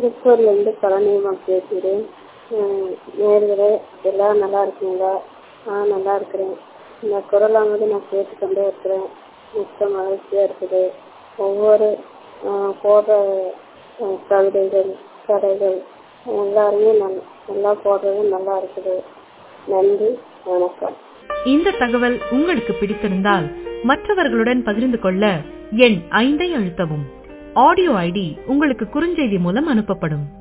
திருப்பூர்லேருந்து பழனியம்மா பேசுகிறேன் நேயர்களே எல்லோரும் நல்லா இருக்கீங்களா நான் நல்லா இருக்கிறேன் இந்த குரலானது நான் கேட்டுக்கொண்டே இருக்கிறேன் மிக்க மகிழ்ச்சியாக இருக்குது ஒவ்வொரு போடுற கவிதைகள் கதைகள் எல்லாருமே நல் நல்லா போடுறது நல்லா இருக்குது நன்றி வணக்கம் இந்த தகவல் உங்களுக்கு பிடித்திருந்தால் மற்றவர்களுடன் பகிர்ந்து கொள்ள எண் ஐந்தை அழுத்தவும் ஆடியோ ஐடி உங்களுக்கு குறுஞ்செய்தி மூலம் அனுப்பப்படும்